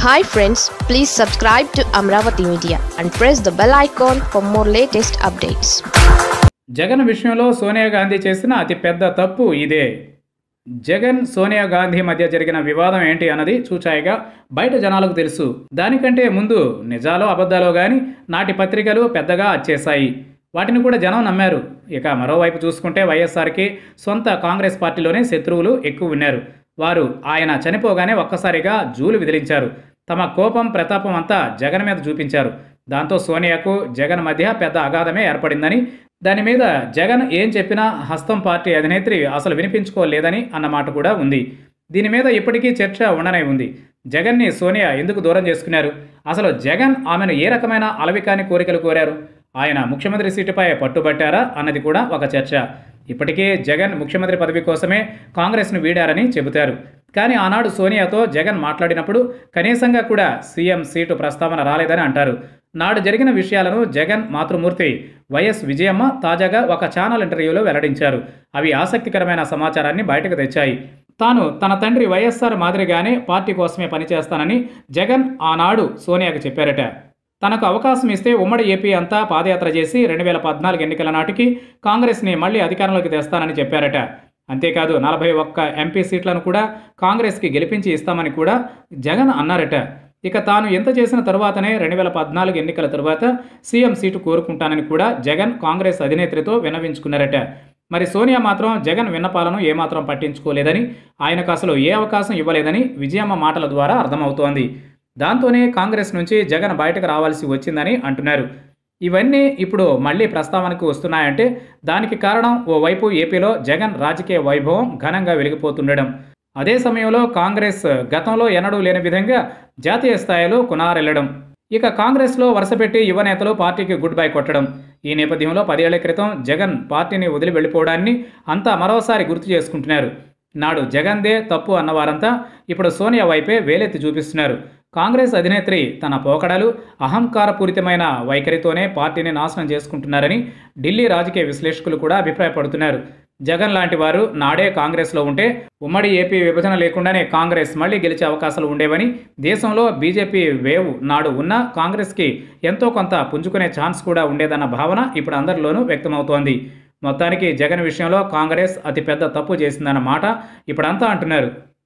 hi friends please subscribe to Amaravati media and press the bell icon for more latest updates Jagan విషయంలో సోనియా గాంధీ చేసిన అతిపెద్ద తప్పు ఇదే జగన్ సోనియా గాంధీ మధ్య జరిగిన వివాదం ఏంటి అన్నది చూచాయిగా బయట జనాలకు తెలుసు దానికంటే ముందు నిజాలో అబద్ధాలో కానీ నాటి పత్రికలు పెద్దగా వచ్చేశాయి వాటిని కూడా జనం నమ్మారు ఇక మరోవైపు చూసుకుంటే వైఎస్ఆర్కి సొంత కాంగ్రెస్ పార్టీలోనే శత్రువులు ఎక్కువ ఉన్నారు వారు ఆయన చనిపోగానే ఒక్కసారిగా జూలు విదిలించారు తమ కోపం ప్రతాపం అంతా జగన్ మీద చూపించారు దాంతో సోనియాకు జగన్ మధ్య పెద్ద అగాధమే ఏర్పడిందని దాని మీద జగన్ ఏం చెప్పినా హస్తం పార్టీ అధినేత్రి అసలు వినిపించుకోలేదని అన్నమాట కూడా ఉంది దీని మీద ఇప్పటికీ చర్చ ఉండనే ఉంది జగన్ని సోనియా ఎందుకు దూరం చేసుకున్నారు అసలు జగన్ ఆమెను ఏ రకమైన అలవికాని కోరికలు కోరారు ఆయన ముఖ్యమంత్రి సీటుపై పట్టుబట్టారా అన్నది కూడా ఒక చర్చ ఇప్పటికే జగన్ ముఖ్యమంత్రి పదవి కోసమే కాంగ్రెస్ను వీడారని చెబుతారు కానీ ఆనాడు సోనియాతో జగన్ మాట్లాడినప్పుడు కనీసంగా కూడా సీఎం సీటు ప్రస్తావన రాలేదని అంటారు నాడు జరిగిన విషయాలను జగన్ మాతృమూర్తి వైఎస్ విజయమ్మ తాజాగా ఒక ఛానల్ ఇంటర్వ్యూలో వెల్లడించారు అవి ఆసక్తికరమైన సమాచారాన్ని బయటకు తెచ్చాయి తాను తన తండ్రి వైఎస్ఆర్ మాదిరిగానే పార్టీ కోసమే పనిచేస్తానని జగన్ ఆనాడు సోనియాకు చెప్పారట తనకు అవకాశం ఇస్తే ఉమ్మడి ఏపీ అంతా పాదయాత్ర చేసి రెండు వేల పద్నాలుగు ఎన్నికల నాటికి కాంగ్రెస్ని మళ్లీ అధికారంలోకి తెస్తానని చెప్పారట అంతేకాదు నలభై ఒక్క ఎంపీ సీట్లను కూడా కాంగ్రెస్కి గెలిపించి ఇస్తామని కూడా జగన్ అన్నారట ఇక తాను ఎంత చేసిన తరువాతనే రెండు వేల పద్నాలుగు ఎన్నికల తరువాత సీఎం సీటు కోరుకుంటానని కూడా జగన్ కాంగ్రెస్ అధినేత్రితో విన్నవించుకున్నారట మరి సోనియా మాత్రం జగన్ విన్నపాలను ఏమాత్రం పట్టించుకోలేదని ఆయనకు అసలు ఏ అవకాశం ఇవ్వలేదని విజయమ్మ మాటల ద్వారా అర్థమవుతోంది దాంతోనే కాంగ్రెస్ నుంచి జగన్ బయటకు రావాల్సి వచ్చిందని అంటున్నారు ఇవన్నీ ఇప్పుడు మళ్ళీ ప్రస్తావనకు వస్తున్నాయంటే దానికి కారణం ఓవైపు ఏపీలో జగన్ రాజకీయ వైభవం ఘనంగా వెలిగిపోతుండడం అదే సమయంలో కాంగ్రెస్ గతంలో ఎన్నడూ లేని విధంగా జాతీయ స్థాయిలో కునారెళ్లడం ఇక కాంగ్రెస్లో వరుసపెట్టి యువ నేతలు పార్టీకి గుడ్ బై కొట్టడం ఈ నేపథ్యంలో పదేళ్ల క్రితం జగన్ పార్టీని వదిలి వెళ్ళిపోవడాన్ని అంతా మరోసారి గుర్తు చేసుకుంటున్నారు నాడు జగన్దే తప్పు అన్నవారంతా ఇప్పుడు సోనియా వైపే వేలెత్తి చూపిస్తున్నారు కాంగ్రెస్ అధినేత్రి తన పోకడలు అహంకారపూరితమైన వైఖరితోనే పార్టీని నాశనం చేసుకుంటున్నారని ఢిల్లీ రాజకీయ విశ్లేషకులు కూడా అభిప్రాయపడుతున్నారు జగన్ లాంటి వారు నాడే కాంగ్రెస్లో ఉంటే ఉమ్మడి ఏపీ విభజన లేకుండానే కాంగ్రెస్ మళ్లీ గెలిచే అవకాశాలు ఉండేవని దేశంలో బీజేపీ వేవ్ నాడు ఉన్న కాంగ్రెస్కి ఎంతో కొంత పుంజుకునే ఛాన్స్ కూడా ఉండేదన్న భావన ఇప్పుడు అందరిలోనూ వ్యక్తమవుతోంది మొత్తానికి జగన్ విషయంలో కాంగ్రెస్ అతిపెద్ద తప్పు చేసిందన్న మాట ఇప్పుడంతా అంటున్నారు